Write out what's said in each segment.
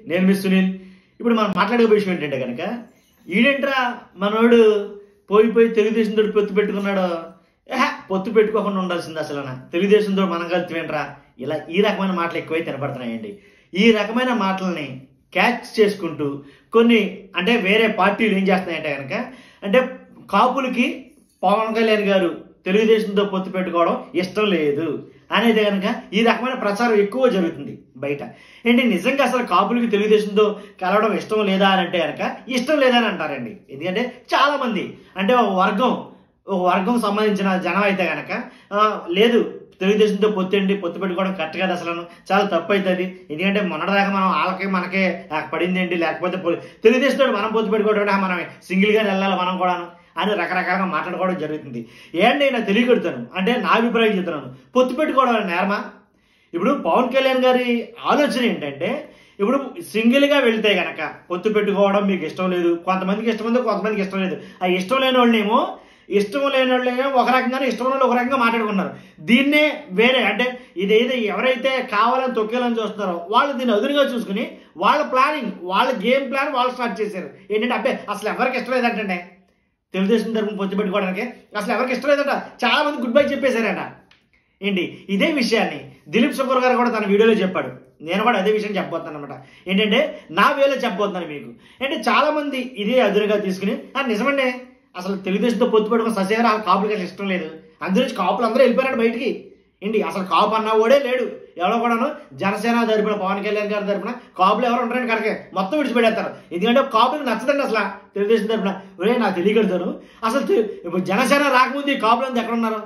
నేను మిస్ సునీల్ ఇప్పుడు మనం మాట్లాడే విషయం ఏంటంటే కనుక ఈడేంట్రా మనోడు పోయి పోయి తెలుగుదేశంతో పొత్తు పెట్టుకున్నాడు ఏహ, పొత్తు పెట్టుకోకుండా ఉండాల్సింది అసలు తెలుగుదేశంతో మనం కలిసివేంట్రా ఇలా ఈ రకమైన మాటలు ఎక్కువై తినపడుతున్నాయండి ఈ రకమైన మాటల్ని క్యాచ్ చేసుకుంటూ కొన్ని అంటే వేరే పార్టీలు ఏం చేస్తున్నాయంటే కనుక అంటే కాపులకి పవన్ కళ్యాణ్ గారు తెలుగుదేశంతో పొత్తు పెట్టుకోవడం ఇష్టం లేదు అనేది కనుక ఈ రకమైన ప్రచారం ఎక్కువ జరుగుతుంది బయట ఏంటి నిజంగా అసలు కాపులకి తెలుగుదేశంతో కలవడం ఇష్టం లేదా అని అంటే కనుక ఇష్టం లేదని అంటారండి ఎందుకంటే చాలా మంది అంటే ఒక వర్గం ఒక వర్గం సంబంధించిన జనం అయితే కనుక ఆ, లేదు తెలుగుదేశంతో పొత్తు అండి పొత్తు పెట్టుకోవడం కరెక్ట్ కాదు అసలు చాలా తప్పు అవుతుంది ఎందుకంటే మొన్నటిదాకా మనం వాళ్ళకి మనకే ఆ, పడింది ఏంటి లేకపోతే పొ- తెలుగుదేశంతో మనం పొత్తు పెట్టుకోవడం మనం సింగిల్గా వెళ్ళాలి మనం కూడాను అని రకరకాలుగా మాట్లాడుకోవడం జరుగుతుంది ఏంటి నేను తెలియకొడతాను అంటే నా అభిప్రాయం చెప్తున్నాను పొత్తు పెట్టుకోవడం అనే నేరమా ఇప్పుడు పవన్ కళ్యాణ్ గారి ఆలోచన ఏంటంటే ఇప్పుడు సింగిల్గా వెళ్తే గనక పొత్తు పెట్టుకోవడం మీకు ఇష్టం లేదు కొంతమందికి ఇష్టం ఉంది కొంతమందికి ఇష్టం లేదు ఆ ఇష్టం లేని వాళ్ళేమో ఇష్టం లేని వాళ్ళేమో ఒక రకంగానే ఇష్టం ఉన్న వాళ్ళు ఒక రకంగా మాట్లాడుకున్నారు దీన్నే వేరే అంటే ఇదేదో ఎవరైతే కావాలని తొక్కేయాలని చూస్తున్నారో వాళ్ళు దీన్ని అదునుగా చూసుకుని వాళ్ళ ప్లానింగ్ వాళ్ళ గేమ్ ప్లాన్ వాళ్ళు స్టార్ట్ చేశారు ఏంటంటే అబ్బే అసలు ఎవరికి ఇష్టం లేదంటే తెలుగుదేశం తరపున పొత్తు పెట్టుకోవడానికి అసలు ఎవరికి ఇష్టం లేదంట చాలా మంది గుడ్ బై చెప్పేశారట ఏంటి ఇదే విషయాన్ని దిలీప్ శుకర్ గారు కూడా తన వీడియోలో చెప్పాడు నేను కూడా అదే విషయం చెప్పబోతున్నాను అనమాట ఏంటంటే నా వేలో చెప్పబోతున్నాను మీకు అంటే చాలా మంది ఇదే అదురుగా తీసుకుని "ఆ, నిజమండి అసలు తెలుగుదేశంతో పొత్తు పెట్టుకుని ససేవర ఆ కాపులకి అసలు ఇష్టం లేదు అందరూ కాపులు అందరూ వెళ్ళిపోయారు బయటికి ఏంటి అసలు కాపు అన్న ఓడే లేడు ఎవరో కూడాను జనసేన తరపున పవన్ కళ్యాణ్ గారి తరపున కాపులు ఎవరు ఉంటారని కనుక మొత్తం విడిచిపెడతారు ఎందుకంటే కాపులకు నచ్చదండి అసలు తెలుగుదేశం తరపున ఒరే నాకు తెలియగలుగుతాను అసలు తె- ఇప్పుడు జనసేన రాకముందు ఈ కాపులంతా ఎక్కడ ఉన్నారు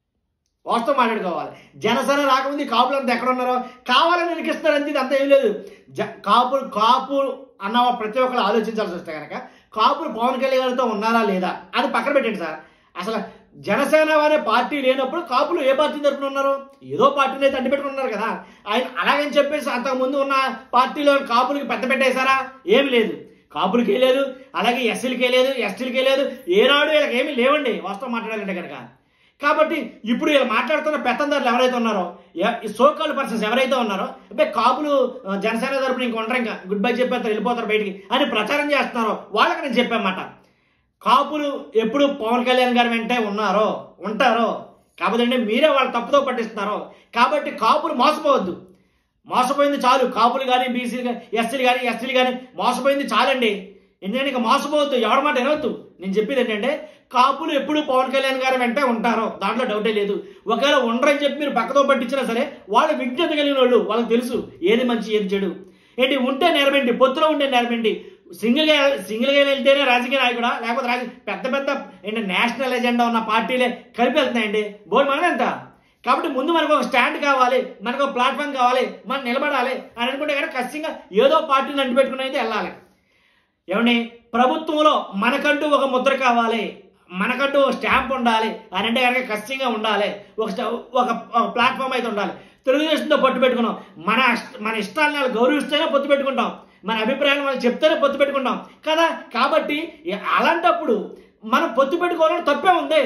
వాస్తవం మాట్లాడుకోవాలి జనసేన రాకముందు ఈ కాపులంతా ఎక్కడ ఉన్నారో కావాలని నిలికిస్తున్నారు అంతే ఇది అంతా ఏం లేదు జ కాపులు కాపు అన్న ప్రతి ఒక్కరు ఆలోచించాల్సి వస్తే కనుక కాపులు పవన్ కళ్యాణ్ గారితో ఉన్నారా లేదా అది పక్కన పెట్టండి సార్ అసలు జనసేన అనే పార్టీ లేనప్పుడు కాపులు ఏ పార్టీ తరపున ఉన్నారు ఏదో పార్టీని అయితే అడ్డు పెట్టుకున్నారు కదా ఆయన అలాగని చెప్పేసి అంతకు ముందు ఉన్న పార్టీలో కాపులకి పెద్ద పెట్టేశారా ఏమి లేదు కాపులకే లేదు అలాగే ఎస్సీలకే లేదు ఎస్టీలకే లేదు ఏనాడు వీళ్ళకి ఏమీ లేవండి వాస్తవం మాట్లాడాలంటే కనుక కాబట్టి ఇప్పుడు వీళ్ళు మాట్లాడుతున్న పెత్తందారులు ఎవరైతే ఉన్నారో సోకాల్ పర్సన్స్ ఎవరైతే ఉన్నారో అంటే కాపులు ఆ, జనసేన తరపున ఇంక ఉండరు ఇంకా గుడ్ బై చెప్పేస్తారు వెళ్ళిపోతారు బయటికి అని ప్రచారం చేస్తున్నారో వాళ్ళకి నేను చెప్పామాట కాపులు ఎప్పుడు పవన్ కళ్యాణ్ గారి వెంటే ఉన్నారో ఉంటారో కాబట్టి అంటే మీరే వాళ్ళు తప్పుతో పట్టిస్తున్నారో కాబట్టి కాపులు మోసపోవద్దు మోసపోయింది చాలు కాపులు కానీ బీసీలు కానీ ఎస్సీలు కానీ ఎస్టీలు కానీ మోసపోయింది చాలండి ఎందుకంటే ఇక మోసపోవద్దు ఎవరి మాట వినవద్దు నేను చెప్పేది ఏంటంటే కాపులు ఎప్పుడు పవన్ కళ్యాణ్ గారి వెంటే ఉంటారో దాంట్లో డౌటే లేదు ఒకవేళ ఉండరని చెప్పి మీరు పక్కతో పట్టించినా సరే వాళ్ళు విజ్ఞత కలిగిన వాళ్ళు వాళ్ళకి తెలుసు ఏది మంచి ఏది చెడు ఏంటి ఉంటే నేరమేంటి పొత్తులో ఉంటే నేరమేంటి సింగిల్గా సింగిల్గా వెళ్తేనే రాజకీయ నాయకుడా లేకపోతే రాజ పెద్ద పెద్ద ఏంటి నేషనల్ ఎజెండా ఉన్న పార్టీలే కలిపి వెళ్తున్నాయండి బోర్ మనం ఎంత కాబట్టి ముందు మనకు ఒక స్టాండ్ కావాలి మనకు ఒక ప్లాట్ఫామ్ కావాలి మనం నిలబడాలి అని అనుకుంటే కనుక ఖచ్చితంగా ఏదో పార్టీని అంటిపెట్టుకుని అయితే వెళ్ళాలి ఏమండి ప్రభుత్వంలో మనకంటూ ఒక ముద్ర కావాలి మనకంటూ ఒక స్టాంప్ ఉండాలి అని అంటే కనుక ఖచ్చితంగా ఉండాలి ఒక స్ట- ఒక ఒక ప్లాట్ఫామ్ అయితే ఉండాలి తెలుగుదేశంతో పొత్తు పెట్టుకున్నాం మన ఇష్ట- మన ఇష్టాలను వాళ్ళు గౌరవిస్తేనే పొత్తు పెట్టుకుంటాం మన అభిప్రాయాలు వాళ్ళు చెప్తేనే పొత్తు పెట్టుకుంటాం కదా కాబట్టి ఈ- అలాంటప్పుడు మనం పొత్తు పెట్టుకోవాలని తప్పే ఉంది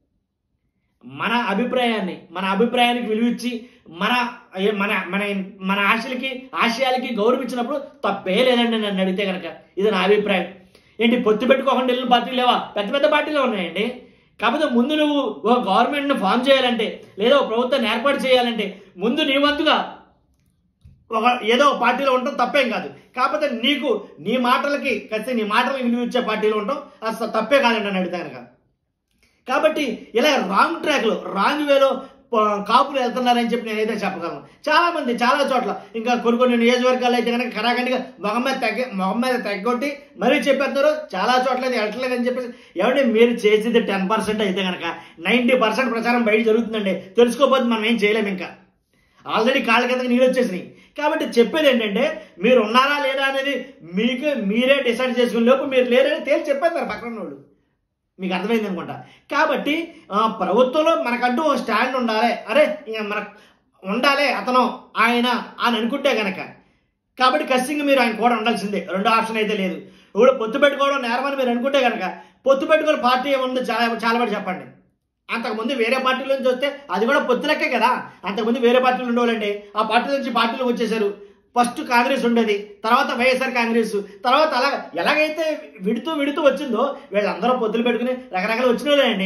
మన అభిప్రాయాన్ని మన అభిప్రాయానికి విలువిచ్చి మన ఏ- మన మన మన ఆశలకి ఆశయాలకి గౌరవించినప్పుడు తప్పే లేదండి నన్ను అడిగితే కనుక ఇది నా అభిప్రాయం ఏంటి పొత్తు పెట్టుకోకుండా వెళ్ళిన పార్టీలు లేవా పెద్ద పెద్ద పార్టీలు ఉన్నాయండి కాకపోతే ముందు నువ్వు ఒక గవర్నమెంట్ని ఫామ్ చేయాలంటే లేదా ఒక ప్రభుత్వాన్ని ఏర్పాటు చేయాలంటే ముందు నీ వంతుగా ఒక ఏదో ఒక పార్టీలో ఉండటం తప్పేం కాదు కాకపోతే నీకు నీ మాటలకి ఖచ్చితంగా నీ మాటలకి విలువ ఇచ్చే పార్టీలో ఉండటం అసలు తప్పే కాదండి అని అడిగితే కనుక కాబట్టి ఇలా రాంగ్ ట్రాక్లో రాంగ్ వేలో ప- కాపులు వెళ్తున్నారని చెప్పి నేనైతే చెప్పగలను చాలా మంది చాలా చోట్ల ఇంకా కొన్ని కొన్ని నియోజకవర్గాలు అయితే కనుక కరాఖండిగా మొహం మీద తగ్గ మొహం మీద తగ్గొట్టి మరీ చెప్పేస్తున్నారు చాలా చోట్ల ఇది వెళ్ళట్లేదని చెప్పేసి ఏమంటే మీరు చేసేది టెన్ పర్సెంట్ అయితే కనుక నైంటీ పర్సెంట్ ప్రచారం బయట జరుగుతుందండి తెలుసుకోకపోతే మనం ఏం చేయలేము ఇంకా ఆల్రెడీ కాళ్ళ కిందకి నీళ్ళు వచ్చేసినాయి కాబట్టి చెప్పేది ఏంటంటే మీరు ఉన్నారా లేదా అనేది మీకు మీరే డిసైడ్ చేసుకునే లోపు మీరు లేరని తేల్చి చెప్పేస్తారు పక్కన వాళ్ళు మీకు అర్థమైంది అనుకుంటా కాబట్టి ఆ, ప్రభుత్వంలో మనకంటూ ఒక స్టాండ్ ఉండాలి అరే ఇక మన ఉండాలి అతను ఆయన అని అనుకుంటే గనక కాబట్టి ఖచ్చితంగా మీరు ఆయన కూడా ఉండాల్సిందే రెండో ఆప్షన్ అయితే లేదు ఇప్పుడు పొత్తు పెట్టుకోవడం నేరమని మీరు అనుకుంటే కనుక పొత్తు పెట్టుకుని పార్టీ ఏముందో చాలా చాలా బట్టి చెప్పండి అంతకుముందు వేరే పార్టీల నుంచి వస్తే అది కూడా పొత్తు లెక్కే కదా అంతకుముందు వేరే పార్టీలు ఉండేవాళ్ళండి ఆ పార్టీ నుంచి పార్టీలు వచ్చేసారు ఫస్ట్ కాంగ్రెస్ ఉండేది తర్వాత వైఎస్ఆర్ కాంగ్రెస్ తర్వాత అలా ఎలాగైతే విడుతూ విడుతూ వచ్చిందో వీళ్ళందరూ పొద్దులు పెట్టుకుని రకరకాల వచ్చినోలేండి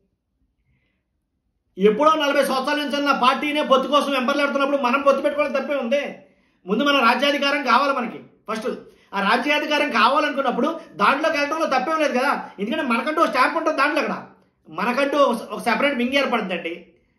ఎప్పుడో నలభై సంవత్సరాల నుంచి ఉన్న పార్టీనే పొత్తు కోసం వెంపర్లాడుతున్నప్పుడు మనం పొత్తు పెట్టుకోవడం తప్పే ఉంది ముందు మన రాజ్యాధికారం కావాలి మనకి ఫస్ట్ ఆ రాజ్యాధికారం కావాలనుకున్నప్పుడు దాంట్లోకి వెళ్ళడంలో తప్పేం లేదు కదా ఎందుకంటే మనకంటూ ఒక స్టాంప్ ఉంటుంది దాంట్లో అక్కడ మనకంటూ ఒక సెపరేట్ మింగి ఏర్పడుతుందండి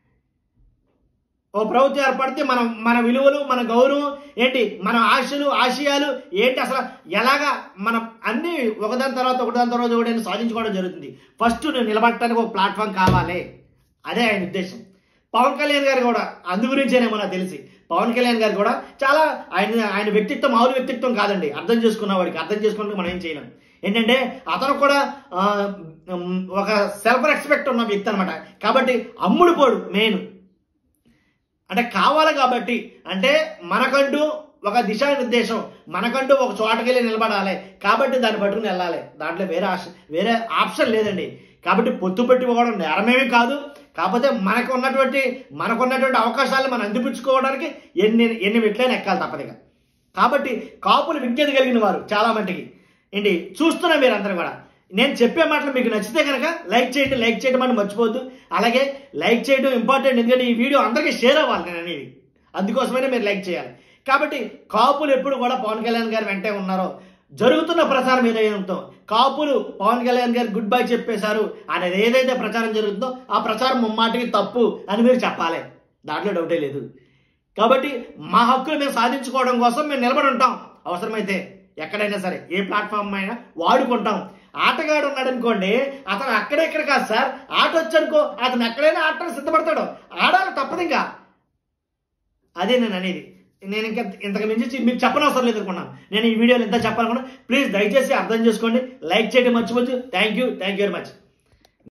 ఓ ప్రభుత్వం ఏర్పడితే మన మన విలువలు మన గౌరవం ఏంటి మన ఆశలు ఆశయాలు ఏంటి అసలు ఎలాగా మనం అన్ని ఒకదాని తర్వాత ఒకదాని తర్వాత ఒకటి సాధించుకోవడం జరుగుతుంది ఫస్ట్ నేను నిలబడటానికి ఒక ప్లాట్ఫామ్ కావాలి అదే ఆయన ఉద్దేశం పవన్ కళ్యాణ్ గారు కూడా అందు గురించేనేమో నాకు తెలిసి పవన్ కళ్యాణ్ గారు కూడా చాలా ఆయన ఆయన వ్యక్తిత్వం మామూలు వ్యక్తిత్వం కాదండి అర్థం చేసుకున్న వాడికి అర్థం చేసుకున్న మనం ఏం చేయలేం ఏంటంటే అతను కూడా ఆ, ఉమ్, ఒక సెల్ఫ్ రెస్పెక్ట్ ఉన్న వ్యక్తి అనమాట కాబట్టి అమ్ముడు పోడు మెయిన్ అంటే కావాలి కాబట్టి అంటే మనకంటూ ఒక దిశానిర్దేశం మనకంటూ ఒక చోటకెళ్ళి నిలబడాలి కాబట్టి దాన్ని పట్టుకుని వెళ్ళాలి దాంట్లో వేరే ఆశ వేరే ఆప్షన్ లేదండి కాబట్టి పొత్తు పెట్టుకోవడం నేరమేమీ కాదు కాకపోతే మనకు ఉన్నటువంటి మనకు ఉన్నటువంటి అవకాశాలను మనం అందిపుచ్చుకోవడానికి ఎన్ని ఎన్ని మెట్లైనా ఎక్కాలి తప్పదుగా కాబట్టి కాపులు విజ్ఞత కలిగిన వారు చాలా మటుకి ఏంటి చూస్తున్నా మీరు అందరూ కూడా నేను చెప్పే మాటలు మీకు నచ్చితే కనుక లైక్ చేయండి లైక్ చేయడం అని మర్చిపోవద్దు అలాగే లైక్ చేయడం ఇంపార్టెంట్ ఎందుకంటే ఈ వీడియో అందరికీ షేర్ అవ్వాలి నేను అనేది అందుకోసమైనా మీరు లైక్ చేయాలి కాబట్టి కాపులు ఎప్పుడు కూడా పవన్ కళ్యాణ్ గారు వెంటే ఉన్నారో జరుగుతున్న ప్రచారం ఏదైతే కాపులు పవన్ కళ్యాణ్ గారు గుడ్ బై చెప్పేశారు అనేది ఏదైతే ప్రచారం జరుగుతుందో ఆ ప్రచారం ముమ్మాటికి తప్పు అని మీరు చెప్పాలి దాంట్లో డౌటే లేదు కాబట్టి మా హక్కులు మేము సాధించుకోవడం కోసం మేము నిలబడి ఉంటాం అవసరమైతే ఎక్కడైనా సరే ఏ ప్లాట్ఫామ్ అయినా వాడుకుంటాం ఆటగాడు ఉన్నాడు అనుకోండి అతను అక్కడెక్కడ కాదు సార్ ఆట వచ్చనుకో అతను ఎక్కడైనా ఆటకు సిద్ధపడతాడు ఆడాలి తప్పదు ఇంకా అదే నేను అనేది నేను ఇంకా ఇంతకు మించి మీకు చెప్పనవసరం లేదు అనుకున్నాను నేను ఈ వీడియోలో ఇంత చెప్పాలనుకున్నా ప్లీజ్ దయచేసి అర్థం చేసుకోండి లైక్ చేయడం మర్చిపోవచ్చు thank you thank you very much